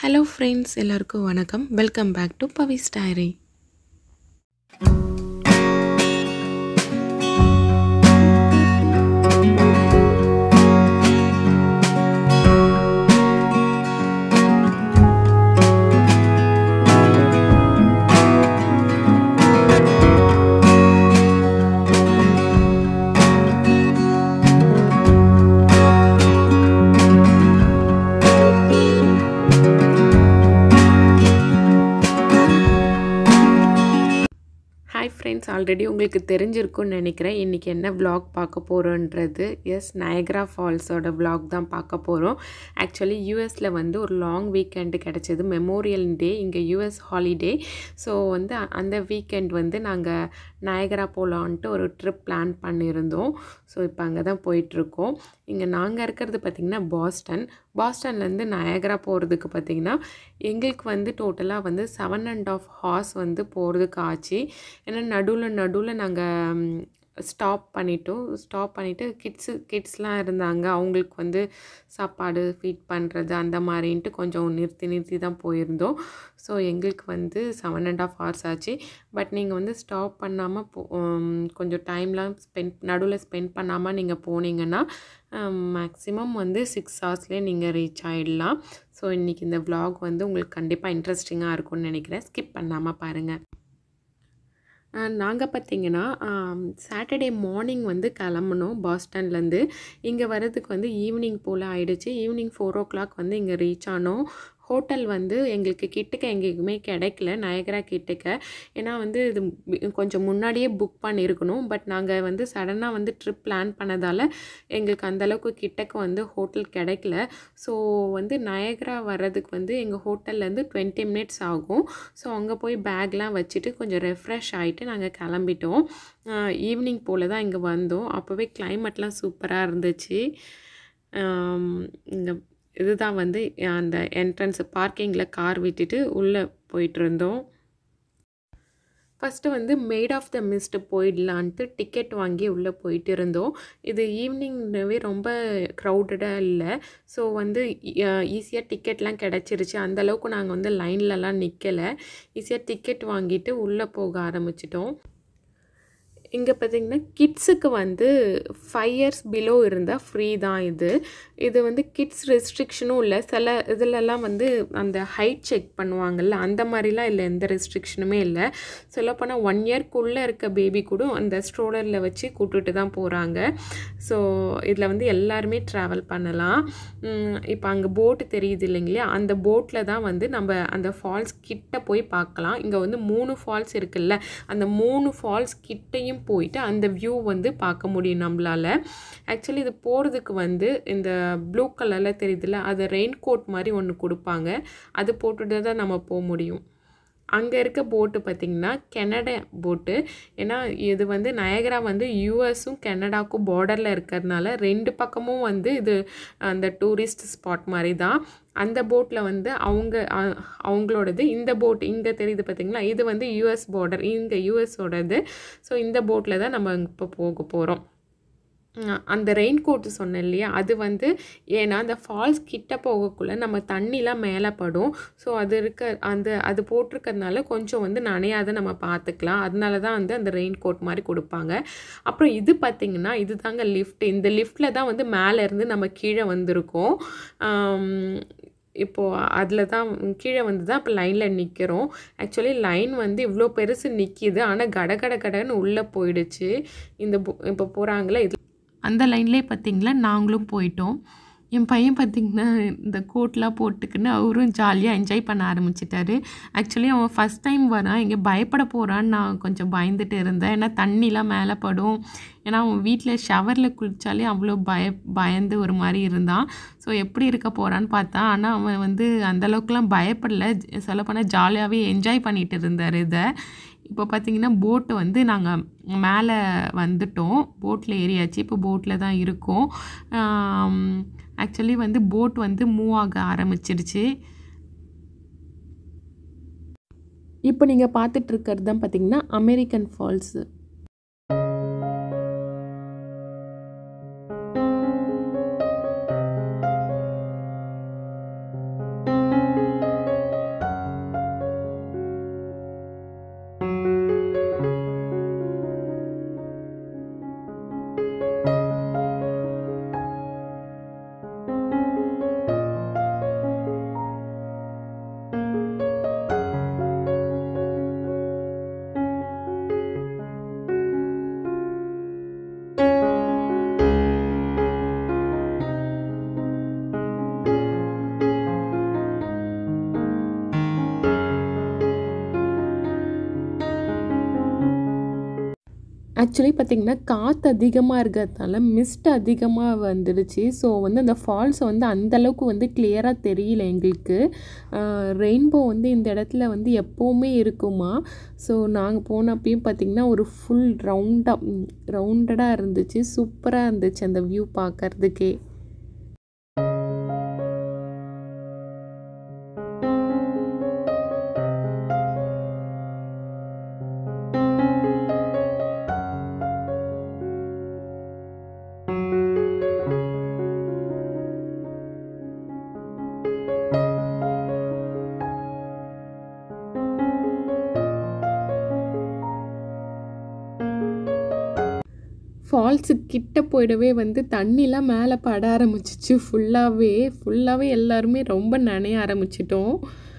Hello friends எல்லாருக்கும் வணக்கம் welcome back to Pavi's diary hi friends already உங்களுக்கு தெரிஞ்சிருக்கும்னு நினைக்கிறேன் இன்றைக்கி என்ன vlog பார்க்க போகிறோன்றது எஸ் நயக்ரா ஃபால்ஸோட vlog தான் பார்க்க போகிறோம் ஆக்சுவலி யூஎஸில் வந்து ஒரு லாங் வீக்கெண்டு கிடச்சிது மெமோரியல் டே இங்கே யூஎஸ் ஹாலிடே ஸோ வந்து அ- அந்த வீக்கெண்ட் வந்து நாங்கள் நயக்ரா போகலான்ட்டு ஒரு ட்ரிப் பிளான் பண்ணியிருந்தோம் ஸோ இப்போ அங்கே தான் போயிட்டுருக்கோம் இங்கே நாங்கள் இருக்கிறது பார்த்திங்கன்னா பாஸ்டன் பாஸ்டன்லேருந்து நயக்ரா போகிறதுக்கு பார்த்திங்கன்னா எங்களுக்கு வந்து டோட்டலாக வந்து செவன் அண்ட் ஆஃப் ஹார்ஸ் வந்து போகிறதுக்கு ஆச்சு ஏன்னா நடுவில் நடுவில் நாங்கள் ஸ்டாப் பண்ணிட்டோம் ஸ்டாப் பண்ணிவிட்டு கிட்ஸு கிட்ஸ்லாம் இருந்தாங்க அவங்களுக்கு வந்து சாப்பாடு ஃபீட் பண்ணுறது அந்த மாதிரின்ட்டு கொஞ்சம் நிறுத்தி நிறுத்தி தான் போயிருந்தோம் ஸோ எங்களுக்கு வந்து செவன் அண்ட் ஆஃப் ஹவர்ஸ் ஆச்சு பட் நீங்கள் வந்து ஸ்டாப் பண்ணாமல் போ உம், கொஞ்சம் டைம்லாம் ஸ்பெண்ட் நடுவில் ஸ்பெண்ட் பண்ணாமல் நீங்கள் போனீங்கன்னா மேக்ஸிமம் வந்து சிக்ஸ் ஹவர்ஸ்லேயே நீங்கள் ரீச் ஆகிடலாம் ஸோ இன்றைக்கி இந்த vlog வந்து உங்களுக்கு கண்டிப்பாக இன்ட்ரெஸ்டிங்காக இருக்கும்னு நினைக்கிறேன் ஸ்கிப் பண்ணாமல் பாருங்கள் நாங்கள் பார்த்தீங்கன்னா சாட்டர்டே மார்னிங் வந்து கிளம்புனோம் பாஸ்டன்லேருந்து இங்கே வர்றதுக்கு வந்து ஈவினிங் போல் ஆயிடுச்சு ஈவினிங் ஃபோர் ஓ கிளாக் வந்து இங்கே ரீச் ஆனோம் ஹோட்டல் வந்து எங்களுக்கு கிட்டக்க எங்கேயுமே கிடைக்கல நயகரா கிட்டக்க ஏன்னா வந்து இது மு- கொஞ்சம் முன்னாடியே புக் பண்ணியிருக்கணும் பட் நாங்கள் வந்து சடனாக வந்து ட்ரிப் பிளான் பண்ணதால் எங்களுக்கு அந்த அளவுக்கு கிட்டக்க வந்து ஹோட்டல் கிடைக்கல ஸோ வந்து நயகரா வர்றதுக்கு வந்து எங்கள் ஹோட்டல்லேருந்து டுவெண்ட்டி மினிட்ஸ் ஆகும் ஸோ அங்கே போய் பேக்லாம் வச்சுட்டு கொஞ்சம் ரெஃப்ரெஷ் ஆகிட்டு நாங்கள் கிளம்பிட்டோம் ஈவினிங் போல் தான் இங்கே வந்தோம் அப்போவே கிளைமேட்லாம் சூப்பராக இருந்துச்சு இங்கே இதுதான் வந்து அந்த என்ட்ரன்ஸ் பார்க்கிங்கில் கார் விட்டுட்டு உள்ளே போயிட்டு இருந்தோம் ஃபஸ்ட்டு வந்து மேட் ஆஃப் த மிஸ்ட் போயிடலான்ட்டு டிக்கெட் வாங்கி உள்ளே போயிட்டு இருந்தோம் இது ஈவினிங்னவே ரொம்ப க்ரௌடடாக இல்லை ஸோ வந்து ஈஸியாக டிக்கெட்லாம் கிடச்சிருச்சு அந்தளவுக்கு நாங்கள் வந்து லைன்லலாம் நிற்கலை ஈஸியாக டிக்கெட் வாங்கிட்டு உள்ளே போக ஆரம்பிச்சிட்டோம் இங்கே பார்த்தீங்கன்னா கிட்ஸுக்கு வந்து ஃபைவ் இயர்ஸ் பிலோ இருந்தால் ஃப்ரீ தான் இது இது வந்து கிட்ஸ் ரெஸ்ட்ரிக்ஷனும் இல்லை சில இதிலெல்லாம் வந்து அந்த ஹைட் செக் பண்ணுவாங்கல்ல அந்த மாதிரிலாம் இல்லை எந்த ரெஸ்ட்ரிக்ஷனுமே இல்லை சொல்லப்போனால் ஒன் இயர்க்குள்ளே இருக்க பேபி கூட அந்த ஸ்ட்ரோலரில் வச்சு கூட்டுட்டு தான் போகிறாங்க ஸோ இதில் வந்து எல்லாருமே ட்ராவல் பண்ணலாம் இப்போ அங்கே போட்டு தெரியுது இல்லைங்களா அந்த போட்டில் தான் வந்து நம்ம அந்த ஃபால்ஸ் கிட்ட போய் பார்க்கலாம் இங்கே வந்து மூணு ஃபால்ஸ் இருக்குல்ல அந்த மூணு ஃபால்ஸ் கிட்டையும் போயிட்டு அந்த வியூ வந்து பார்க்க முடியும் நம்மளால் ஆக்சுவலி இது போகிறதுக்கு வந்து இந்த ப்ளூ கலரில் தெரியுதுல்ல அது ரெயின் கோட் மாதிரி ஒன்று கொடுப்பாங்க அது போட்டுட்டு தான் நம்ம போக முடியும் அங்கே இருக்க போட்டு பார்த்திங்கன்னா கெனடா போட்டு ஏன்னா இது வந்து நயகரா வந்து யூஎஸும் கெனடாக்கும் பார்டரில் இருக்கிறதுனால ரெண்டு பக்கமும் வந்து இது அந்த டூரிஸ்ட் ஸ்பாட் மாதிரி தான் அந்த போட்டில் வந்து அவங்க அ- அவங்களோடது இந்த போட் இங்கே தெரியுது பார்த்தீங்களா இது வந்து யூஎஸ் பார்டர் இங்கே யூஎஸோடது ஸோ இந்த போட்டில் தான் நம்ம இப்போ போக போகிறோம் அந்த ரெயின் கோட் சொன்னேன் இல்லையா அது வந்து ஏன்னா அந்த ஃபால்ஸ் கிட்ட போகக்குள்ள நம்ம தண்ணிலாம் மேலே படும் ஸோ அது இருக்க அந்த அது போட்டிருக்கறதுனால கொஞ்சம் வந்து நனையாத நம்ம பார்த்துக்கலாம் அதனால தான் வந்து அந்த ரெயின் கோட் மாதிரி கொடுப்பாங்க அப்புறம் இது பார்த்திங்கன்னா இது தாங்க லிஃப்ட் இந்த லிஃப்ட்டில் தான் வந்து மேலே இருந்து நம்ம கீழே வந்திருக்கோம் ஆம், இப்போது அதில் தான் கீழே வந்து தான் இப்போ லைனில் நிற்கிறோம் ஆக்சுவலி லைன் வந்து இவ்வளோ பெருசு நிற்கிது ஆனால் கட கட கடன்னு உள்ளே போயிடுச்சு இந்த பு- இப்போ போகிறாங்களே இது அந்த லைன்லேயே பார்த்தீங்களா நாங்களும் போயிட்டோம் என் பையன் பார்த்திங்கன்னா இந்த கோட்லாம் போட்டுக்கின்னு அவரும் ஜாலியாக என்ஜாய் பண்ண ஆரம்பிச்சிட்டாரு ஆக்சுவலி அவன் ஃபஸ்ட் டைம் வரான் இங்கே பயப்பட போகிறான்னு நான் கொஞ்சம் பயந்துட்டு இருந்தேன் ஏன்னா தண்ணிலாம் மேலே படும் ஏன்னா அவன் வீட்டில் ஷவரில் குளித்தாலே அவ்வளோ பய பயந்து ஒரு மாதிரி இருந்தான் ஸோ எப்படி இருக்க போகிறான்னு பார்த்தா ஆனால் அவன் வந்து அந்த அளவுக்குலாம் பயப்படல சொல்லப்போனால் ஜாலியாகவே என்ஜாய் பண்ணிட்டு இருந்தார் இதை இப்போ பார்த்தீங்கன்னா போட்டு வந்து நாங்கள் மேலே வந்துட்டோம் போட்டில் ஏறியாச்சு இப்போ போட்டில் தான் இருக்கோம் ஆக்சுவலி வந்து போட் வந்து மூவ் ஆக ஆரம்பிச்சிடுச்சு இப்போ நீங்கள் பார்த்துட்டு இருக்கிறது தான் பார்த்தீங்கன்னா அமெரிக்கன் ஃபால்ஸு ஆக்சுவலி பார்த்திங்கன்னா காற்று அதிகமாக இருக்கிறதுனால மிஸ்ட் அதிகமாக வந்துடுச்சு ஸோ வந்து அந்த ஃபால்ஸை வந்து அந்தளவுக்கு வந்து கிளியராக தெரியல எங்களுக்கு ரெயின்போ வந்து இந்த இடத்துல வந்து எப்போவுமே இருக்குமா ஸோ நாங்கள் போனப்பையும் பார்த்திங்கன்னா ஒரு ஃபுல் ரவுண்டாக ரவுண்டடாக இருந்துச்சு சூப்பராக இருந்துச்சு அந்த வியூ பார்க்கறதுக்கே ஃபால்ஸு கிட்ட போயிடவே வந்து தண்ணிலாம் மேலே பட ஆரம்பிச்சிச்சு ஃபுல்லாகவே ஃபுல்லாகவே எல்லாருமே ரொம்ப நனைய ஆரம்பிச்சிட்டோம்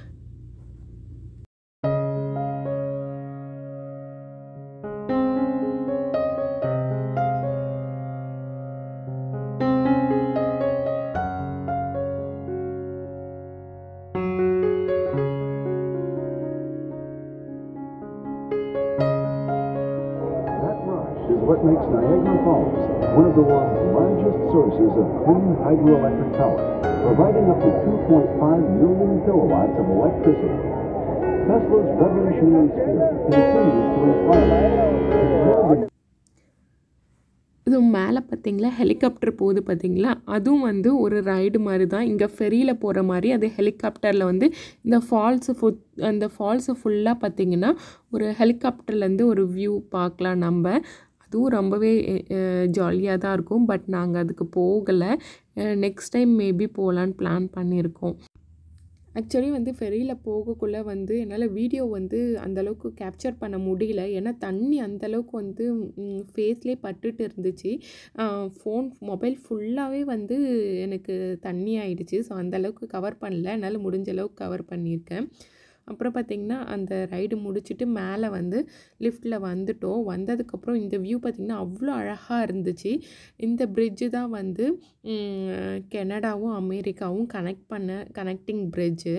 That rush is what makes Niagara Falls one of the world's largest sources of clean hydroelectric power, providing up to 2.5 million kilowatts of electricity. Tesla's revolutionary spirit continues to inspire us. இது மேலே பார்த்தீங்களா helicopter போகுது பார்த்தீங்களா அதுவும் வந்து ஒரு ride மாதிரி தான் இங்கே ஃபெரியில் போகிற மாதிரி அது ஹெலிகாப்டரில் வந்து இந்த ஃபால்ஸு ஃபுட் அந்த ஃபால்ஸு ஃபுல்லாக பார்த்தீங்கன்னா ஒரு ஹெலிகாப்டர்லேருந்து ஒரு வியூ பார்க்கலாம் நம்ம அதுவும் ரொம்பவே ஜாலியாக தான் இருக்கும் பட் நாங்கள் அதுக்கு போகலை நெக்ஸ்ட் டைம் மேபி போகலான்னு பிளான் பண்ணியிருக்கோம் ஆக்சுவலி வந்து ஃபெரியில் போகக்குள்ளே வந்து என்னால் வீடியோ வந்து அந்தளவுக்கு கேப்சர் பண்ண முடியல ஏன்னா தண்ணி அந்தளவுக்கு வந்து ஃபேஸ்லேயே பட்டுட்டு இருந்துச்சு ஃபோன் மொபைல் ஃபுல்லாகவே வந்து எனக்கு தண்ணி ஆயிடுச்சு ஸோ அந்தளவுக்கு கவர் பண்ணல என்னால் முடிஞ்ச அளவுக்கு கவர் பண்ணியிருக்கேன் அப்புறம் பார்த்திங்கன்னா அந்த ரைடு முடிச்சுட்டு மேலே வந்து லிஃப்ட்டில் வந்துட்டோம் வந்ததுக்கப்புறம் இந்த வியூ பார்த்திங்கன்னா அவ்வளோ அழகாக இருந்துச்சு இந்த பிரிட்ஜு தான் வந்து ம், கெனடாவும் அமெரிக்காவும் கனெக்ட் பண்ண கனெக்டிங் பிரிட்ஜு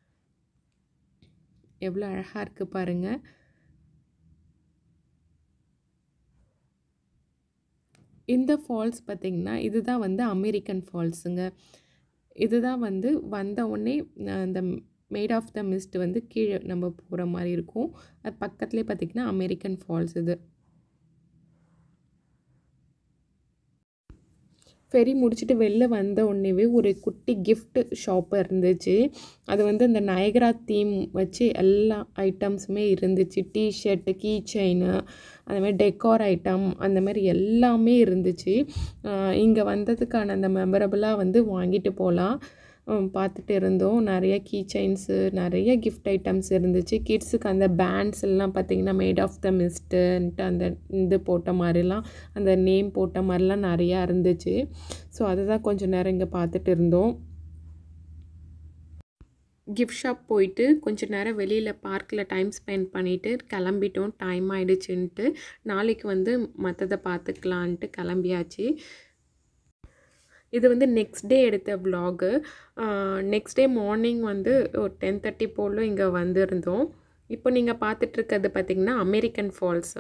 எவ்வளோ அழகாக இருக்குது பாருங்கள் இந்த ஃபால்ஸ் பார்த்திங்கன்னா இதுதான் வந்து அமெரிக்கன் ஃபால்ஸுங்க இதுதான் வந்து வந்த உடனே அஹ், இந்த மேட் ஆஃப் த மிஸ்ட் வந்து கீழே நம்ம போகிற மாதிரி இருக்கும் அது பக்கத்துலேயே பார்த்திங்கன்னா அமெரிக்கன் ஃபால்ஸ் இது ஃபெரி முடிச்சுட்டு வெளில வந்த உடனேவே ஒரு குட்டி gift ஷாப் இருந்துச்சு அது வந்து இந்த நயகரா தீம் வச்சு எல்லா ஐட்டம்ஸுமே இருந்துச்சு டிஷர்ட்டு கீ செயின் அந்த மாதிரி டெக்கார் ஐட்டம் அந்த மாதிரி எல்லாமே இருந்துச்சு இங்கே வந்ததுக்கான அந்த மெமரபுளாக வந்து வாங்கிட்டு போகலாம் பார்த்துட்டு இருந்தோம் நிறைய கீ செயின்ஸு நிறைய கிஃப்ட் ஐட்டம்ஸ் இருந்துச்சு கிட்ஸுக்கு அந்த பேண்ட்ஸ் எல்லாம் பார்த்தீங்கன்னா மேட் ஆஃப் த மிஸ்ட்டுன்ட்டு அந்த இது போட்ட மாதிரிலாம் அந்த நேம் போட்ட மாதிரிலாம் நிறையா இருந்துச்சு ஸோ அதை தான் கொஞ்சம் நேரம் இங்கே பார்த்துட்டு இருந்தோம் கிஃப்ட் ஷாப் போயிட்டு கொஞ்ச நேரம் வெளியில் பார்க்கில் டைம் ஸ்பெண்ட் பண்ணிவிட்டு கிளம்பிட்டோம் டைம் ஆயிடுச்சுன்ட்டு நாளைக்கு வந்து மற்றதை பார்த்துக்கலான்ட்டு கிளம்பியாச்சு இது வந்து நெக்ஸ்ட் டே எடுத்த vlog நெக்ஸ்ட் டே மார்னிங் வந்து ஒரு டென் தேர்ட்டி போல் இங்கே வந்திருந்தோம் இப்போ நீங்கள் பார்த்துட்ருக்கிறது பார்த்திங்கன்னா அமெரிக்கன் ஃபால்ஸ்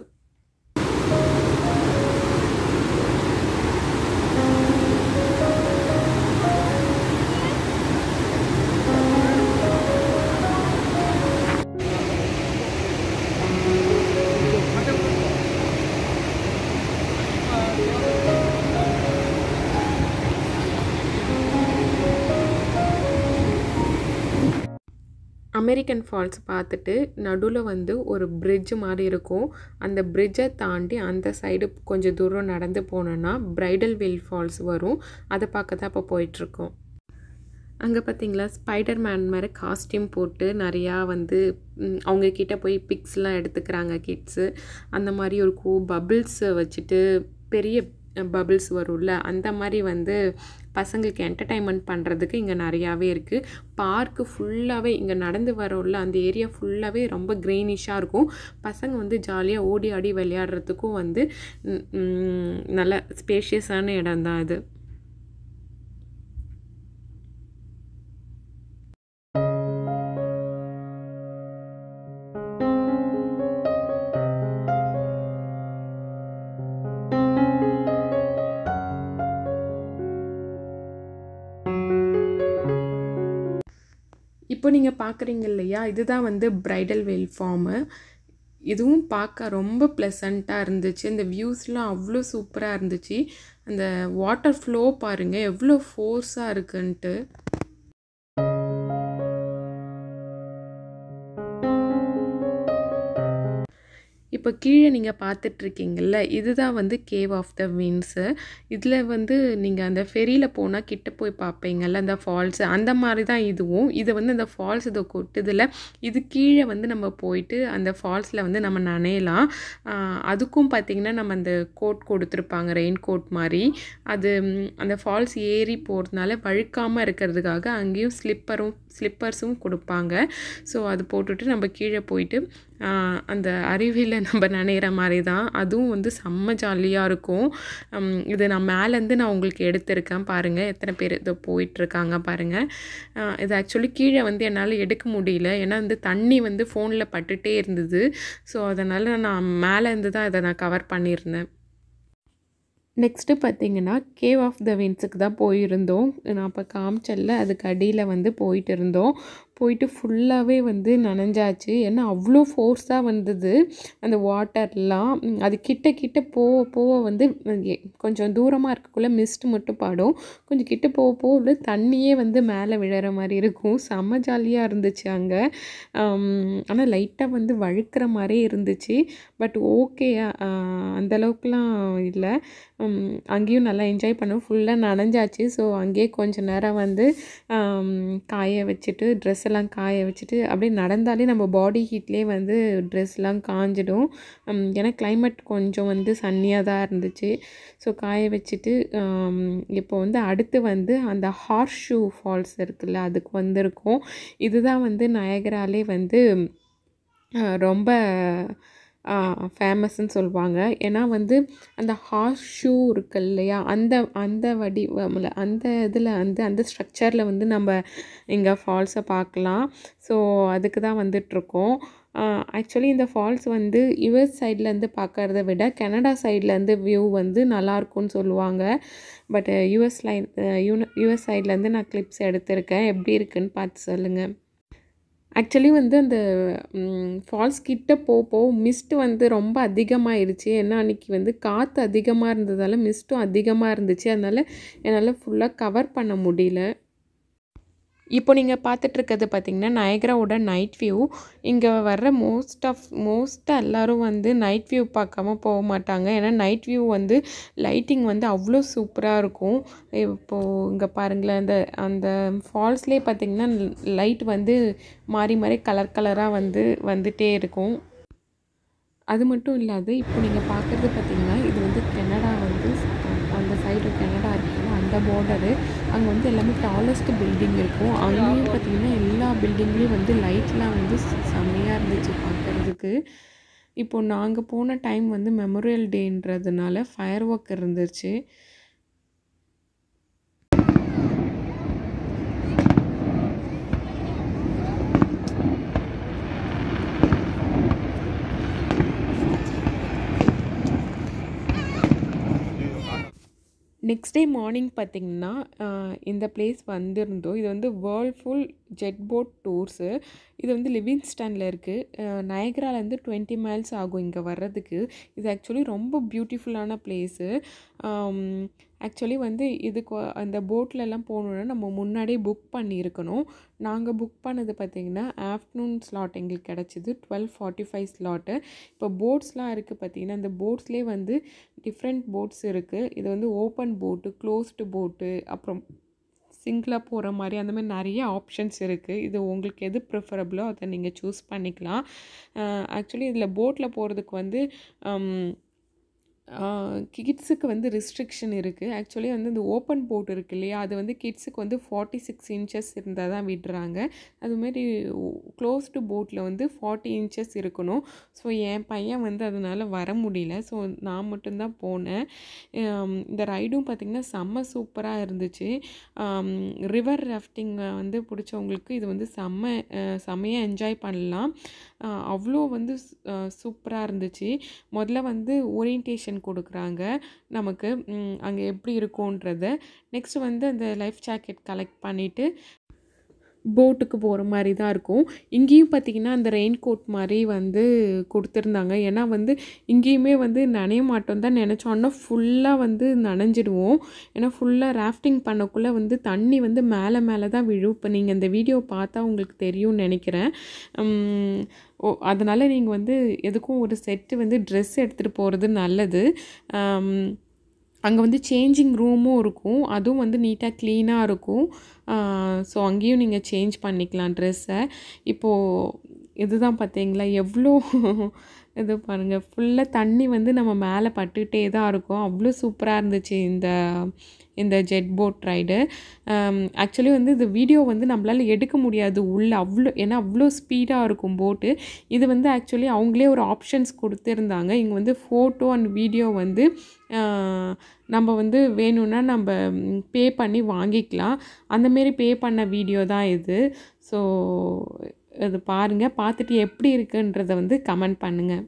அமெரிக்கன் ஃபால்ஸ் பார்த்துட்டு நடுவில் வந்து ஒரு bridge மாதிரி இருக்கும் அந்த பிரிட்ஜை தாண்டி அந்த சைடு கொஞ்சம் தூரம் நடந்து போனோன்னா பிரைடல் வில் ஃபால்ஸ் வரும் அதை பார்க்க தான் இப்போ போயிட்டுருக்கோம் அங்கே பார்த்தீங்களா ஸ்பைடர் மேன் மாதிரி காஸ்டியூம் போட்டு நிறையா வந்து ம், அவங்க கிட்ட போய் பிக்ஸ்லாம் எடுத்துக்கிறாங்க கிட்ஸு அந்த மாதிரி இருக்கும் பபிள்ஸ் வச்சுட்டு பெரிய பபிள்ஸ் வரும்ல அந்த மாதிரி வந்து பசங்களுக்கு என்டர்டைன்மெண்ட் பண்ணுறதுக்கு இங்கே நிறையாவே இருக்குது பார்க்கு ஃபுல்லாகவே இங்கே நடந்து வரோம்ல அந்த ஏரியா ஃபுல்லாகவே ரொம்ப க்ரீனிஷாக இருக்கும் பசங்க வந்து ஜாலியாக ஓடி ஆடி விளையாடுறதுக்கும் வந்து ம், ம், நல்ல ஸ்பேஷியஸான இடம் தான் இது இப்போ நீங்கள் பார்க்குறீங்க இல்லையா இதுதான் வந்து பிரைடல் வெல் ஃபார்மு இதுவும் பார்க்க ரொம்ப ப்ளசண்ட்டாக இருந்துச்சு இந்த வியூஸ்லாம் அவ்வளோ சூப்பராக இருந்துச்சு அந்த வாட்டர் ஃப்ளோ பாருங்கள் எவ்வளோ ஃபோர்ஸாக இருக்குன்ட்டு இப்போ கீழே நீங்கள் பார்த்துட்ருக்கீங்கல்ல இதுதான் வந்து கேவ் ஆஃப் த வின்ஸு இதில் வந்து நீங்கள் அந்த ஃபெரியில் போனால் கிட்ட போய் பார்ப்பீங்கல்ல அந்த ஃபால்ஸு அந்த மாதிரி தான் இதுவும் இது வந்து அந்த ஃபால்ஸ் இதை கொட்டுதில் இது கீழே வந்து நம்ம போயிட்டு அந்த ஃபால்ஸில் வந்து நம்ம நனையலாம் ஆஹ் அதுக்கும் பார்த்திங்கன்னா நம்ம அந்த கோட் கொடுத்துருப்பாங்க ரெயின் கோட் மாதிரி அது ம், அந்த ஃபால்ஸ் ஏறி போகிறதுனால வழுக்காமல் இருக்கிறதுக்காக அங்கேயும் ஸ்லிப்பரும் ஸ்லிப்பர்ஸும் கொடுப்பாங்க ஸோ அது போட்டுட்டு நம்ம கீழே போயிட்டு ஆஹ் அந்த அருவியில் நம்ம நனைகிற மாதிரி தான் அதுவும் வந்து செம்ம ஜாலியாக இருக்கும் உம், இது நான் மேலேருந்து நான் உங்களுக்கு எடுத்திருக்கேன் பாருங்கள் எத்தனை பேர் இதோ போயிட்டுருக்காங்க பாருங்கள் ஆஹ் இது ஆக்சுவலி கீழே வந்து என்னால் எடுக்க முடியல ஏன்னா வந்து தண்ணி வந்து ஃபோனில் பட்டுட்டே இருந்தது ஸோ அதனால் நான் மேலேருந்து தான் இதை நான் கவர் பண்ணியிருந்தேன் நெக்ஸ்ட்டு பார்த்தீங்கன்னா கேவ் ஆஃப் த வின்ஸுக்கு தான் போயிருந்தோம் நான் அப்போ காமிச்சல்ல அதுக்கு அடியில் வந்து போயிட்டு இருந்தோம் போயிட்டு ஃபுல்லாகவே வந்து நனைஞ்சாச்சு ஏன்னா அவ்வளோ ஃபோர்ஸாக வந்தது அந்த வாட்டர்லாம் ம், அது கிட்ட கிட்ட போக போக வந்து எ- கொஞ்சம் தூரமாக இருக்கக்குள்ள மிஸ்ட் மட்டும் பாடும் கொஞ்சம் கிட்ட போக போக உள்ள தண்ணியே வந்து மேலே விழற மாதிரி இருக்கும் செம்ம ஜாலியாக இருந்துச்சு அங்கே ஆனால் லைட்டாக வந்து வழுக்கிற மாதிரியே இருந்துச்சு பட் ஓகே அந்த அளவுக்குலாம் இல்லை உம், அங்கேயும் நல்லா என்ஜாய் பண்ணோம் ஃபுல்லாக நனைஞ்சாச்சு ஸோ அங்கேயே கொஞ்ச நேரம் வந்து ஆம், காய வச்சுட்டு ட்ரெஸ் எல்லாம் காய வச்சுட்டு அப்படியே நடந்தாலே நம்ம பாடி ஹீட்லேயே வந்து ட்ரெஸ்லாம் காஞ்சிடும் உம், ஏன்னா climate கொஞ்சம் வந்து சன்னியாக தான் இருந்துச்சு ஸோ காய வச்சுட்டு ஆம், இப்போ வந்து அடுத்து வந்து அந்த ஹார்ஸ் ஷூ ஃபால்ஸ் இருக்குல்ல அதுக்கு வந்திருக்கோம் இதுதான் வந்து நயகராலே வந்து அஹ், ரொம்ப ஃபேமஸ்ன்னு சொல்லுவாங்க ஏன்னா வந்து அந்த ஹார்ஸ் ஷூ இருக்கு இல்லையா அந்த அந்த வடிவமில் அந்த இதில் வந்து அந்த ஸ்ட்ரக்சரில் வந்து நம்ம இங்கே ஃபால்ஸை பார்க்கலாம் ஸோ அதுக்கு தான் வந்துட்ருக்கோம் ஆக்சுவலி இந்த ஃபால்ஸ் வந்து யுஎஸ் சைட்லேருந்து பார்க்கறத விட கனடா சைட்லேருந்து வியூ வந்து நல்லாயிருக்கும்னு சொல்லுவாங்க பட் யூஎஸ் லைன் யூஎஸ் சைட்லேருந்து நான் கிளிப்ஸ் எடுத்திருக்கேன் எப்படி இருக்குன்னு பார்த்து சொல்லுங்கள் ஆக்சுவலி வந்து அந்த ஃபால்ஸ் கிட்ட போக போக மிஸ்ட் வந்து ரொம்ப அதிகமாயிருச்சு ஏன்னா அன்றைக்கி வந்து காற்று அதிகமாக இருந்ததால் மிஸ்ட்டும் அதிகமாக இருந்துச்சு அதனால் என்னால் ஃபுல்லாக கவர் பண்ண முடியல இப்போ நீங்கள் பார்த்துட்ருக்கிறது பார்த்தீங்கன்னா நயகராவோட நைட் வியூ இங்கே வர்ற மோஸ்ட் ஆஃப் மோஸ்ட்டாக எல்லோரும் வந்து நைட் வியூ பார்க்காம போக மாட்டாங்க ஏன்னா நைட் வியூ வந்து லைட்டிங் வந்து அவ்வளோ சூப்பராக இருக்கும் இப்போது இங்கே பாருங்களேன் அந்த அந்த ஃபால்ஸ்லேயே பார்த்தீங்கன்னா லைட் வந்து மாறி மாறி கலர் கலராக வந்து வந்துட்டே இருக்கும் அது மட்டும் இல்லாது இப்போ நீங்கள் பார்க்குறது பார்த்தீங்கன்னா இது வந்து கனடா வந்து அந்த சைடு கனடா இருக்குல்ல அந்த பார்டரு அங்கே வந்து எல்லாமே டாலஸ்ட் பில்டிங் இருக்கும் அங்கேயும் பார்த்தீங்கன்னா எல்லா பில்டிங்லேயும் வந்து லைட்லாம் வந்து செ- செம்மையாக இருந்துச்சு பார்க்குறதுக்கு இப்போ நாங்கள் போன டைம் வந்து மெமோரியல் டேன்றதுனால ஃபயர் ஒர்க் இருந்துச்சு நெக்ஸ்ட் டே மார்னிங் பார்த்திங்கன்னா இந்த பிளேஸ் வந்திருந்தோம் இது வந்து வேர்ல்ஃபுல் ஜெட் போட் டூர்ஸு இது வந்து லிவிங்ஸ்டனில் இருக்குது நயக்ராலேருந்து டுவெண்ட்டி மைல்ஸ் ஆகும் இங்கே வர்றதுக்கு இது ஆக்சுவலி ரொம்ப பியூட்டிஃபுல்லான பிளேஸு ஆக்சுவலி வந்து இதுக்கு வ- அந்த போட்லலாம் போகணுன்னா நம்ம முன்னாடியே புக் பண்ணியிருக்கணும் நாங்கள் புக் பண்ணது பார்த்திங்கன்னா ஆஃப்டர்நூன் ஸ்லாட் எங்களுக்கு கிடச்சிது டுவெல் ஃபார்ட்டி ஃபைவ் ஸ்லாட்டு இப்போ போட்ஸ்லாம் இருக்குது பார்த்திங்கன்னா அந்த போட்ஸ்லேயே வந்து டிஃப்ரெண்ட் போட்ஸ் இருக்குது இது வந்து ஓப்பன் போட்டு க்ளோஸ்டு போட்டு அப்புறம் சிங்கிளாக போகிற மாதிரி அந்த மாதிரி நிறைய ஆப்ஷன்ஸ் இருக்குது இது உங்களுக்கு எது ப்ரிஃபரபிளோ அதை நீங்கள் சூஸ் பண்ணிக்கலாம் ஆக்சுவலி இதில் போட்டில் போகிறதுக்கு வந்து கிட்ஸுக்கு வந்து ரெஸ்ட்ரிக்ஷன் இருக்குது ஆக்சுவலி வந்து இந்த ஓப்பன் போட் இருக்கு இல்லையா அது வந்து கிட்ஸுக்கு வந்து ஃபார்ட்டி சிக்ஸ் இன்ச்சஸ் இருந்தால் தான் விடுறாங்க அதுமாரி க்ளோஸ்டு போட்டில் வந்து ஃபார்ட்டி இன்ச்சஸ் இருக்கணும் ஸோ என் பையன் வந்து அதனால் வர முடியல ஸோ நான் மட்டும்தான் போனேன் ஆம், இந்த ரைடும் பார்த்திங்கன்னா செம்ம சூப்பராக இருந்துச்சு ரிவர் ராஃப்டிங் வந்து பிடிச்சவங்களுக்கு இது வந்து செம்ம அஹ், செம்மையாக என்ஜாய் பண்ணலாம் அஹ், அவ்வளோ வந்து சூப்பராக இருந்துச்சு முதல்ல வந்து ஓரியன்டேஷன் கொடுக்குறாங்க நமக்கு அங்கே எப்படி இருக்கும்ன்றத நெக்ஸ்ட் வந்து அந்த லைஃப் ஜாக்கெட் கலெக்ட் பண்ணிவிட்டு போட்டுக்கு போகிற மாதிரி தான் இருக்கும் இங்கேயும் பார்த்திங்கன்னா அந்த ரெயின் கோட் மாதிரி வந்து கொடுத்துருந்தாங்க ஏன்னா வந்து இங்கேயுமே வந்து நனைய மாட்டோம் தான் நினச்சோம் ஆனால் ஃபுல்லாக வந்து நனைஞ்சிடுவோம் ஏன்னா ஃபுல்லாக ராஃப்டிங் பண்ணக்குள்ளே வந்து தண்ணி வந்து மேலே மேலே தான் விழும் இப்போ நீங்கள் இந்த வீடியோ பார்த்தா உங்களுக்கு தெரியும்னு நினைக்கிறேன் உம், ஓ அதனால் நீங்கள் வந்து எதுக்கும் ஒரு செட்டு வந்து ட்ரெஸ் எடுத்துகிட்டு போகிறது நல்லது அங்கே வந்து சேஞ்சிங் ரூமும் இருக்கும் அதுவும் வந்து நீட்டாக க்ளீனாக இருக்கும் ஸோ அங்கேயும் நீங்கள் சேஞ்ச் பண்ணிக்கலாம் ட்ரெஸ்ஸை இப்போது இதுதான் பார்த்தீங்களா எவ்வளோ இது பாருங்கள் ஃபுல்லாக தண்ணி வந்து நம்ம மேலே பட்டுக்கிட்டே தான் இருக்கும் அவ்வளோ சூப்பராக இருந்துச்சு இந்த இந்த ஜெட் போட் ரைடு ஆக்சுவலி வந்து இந்த வீடியோ வந்து நம்மளால் எடுக்க முடியாது உள்ள அவ்வளோ ஏன்னா அவ்வளோ ஸ்பீடாக இருக்கும் போட்டு இது வந்து ஆக்சுவலி அவங்களே ஒரு ஆப்ஷன்ஸ் கொடுத்துருந்தாங்க இங்கே வந்து ஃபோட்டோ அண்ட் வீடியோ வந்து ஆஹ், நம்ம வந்து வேணும்னா நம்ம பே பண்ணி வாங்கிக்கலாம் அந்தமாரி பே பண்ண வீடியோ தான் இது ஸோ இது பாருங்கள் பார்த்துட்டு எப்படி இருக்குன்றதை வந்து கமெண்ட் பண்ணுங்கள்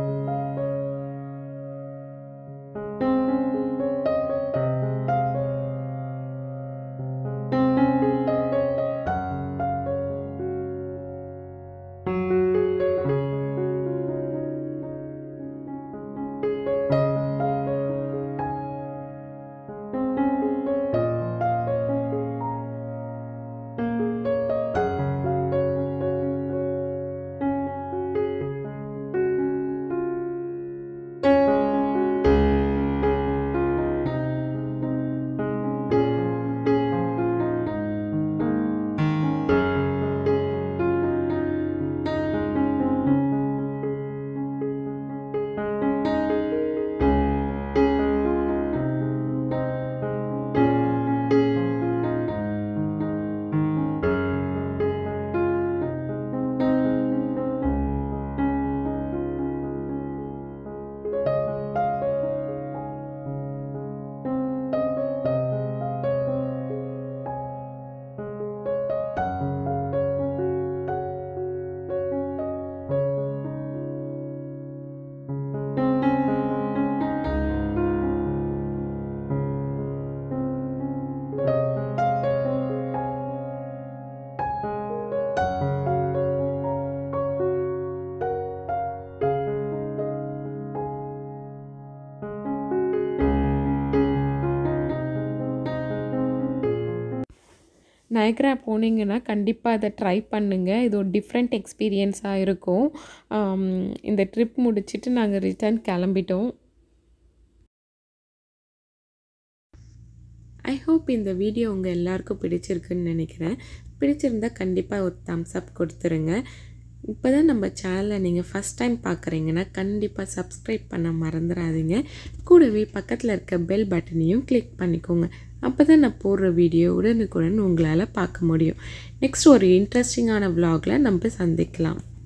நயக்ரா போனீங்கன்னா கண்டிப்பாக அதை ட்ரை பண்ணுங்கள் இது ஒரு டிஃப்ரெண்ட் எக்ஸ்பீரியன்ஸாக இருக்கும் ஆம், இந்த ட்ரிப் முடிச்சிட்டு நாங்கள் ரிட்டர்ன் கிளம்பிட்டோம் ஐ ஹோப் இந்த வீடியோ உங்கள் எல்லாருக்கும் பிடிச்சிருக்குன்னு நினைக்கிறேன் பிடிச்சிருந்தா கண்டிப்பாக ஒரு தம்ஸ் அப் கொடுத்துருங்க இப்போ தான் நம்ம சேனலை நீங்கள் ஃபஸ்ட் டைம் பார்க்குறீங்கன்னா கண்டிப்பாக சப்ஸ்கிரைப் பண்ண மறந்துடாதீங்க கூடவே பக்கத்தில் இருக்க பெல் பட்டனையும் கிளிக் பண்ணிக்கோங்க அப்போ தான் நான் போடுற வீடியோ உடனுக்குடன் உங்களால் பார்க்க முடியும் நெக்ஸ்ட் ஒரு இன்ட்ரெஸ்டிங்கான vlogல நம்ம சந்திக்கலாம்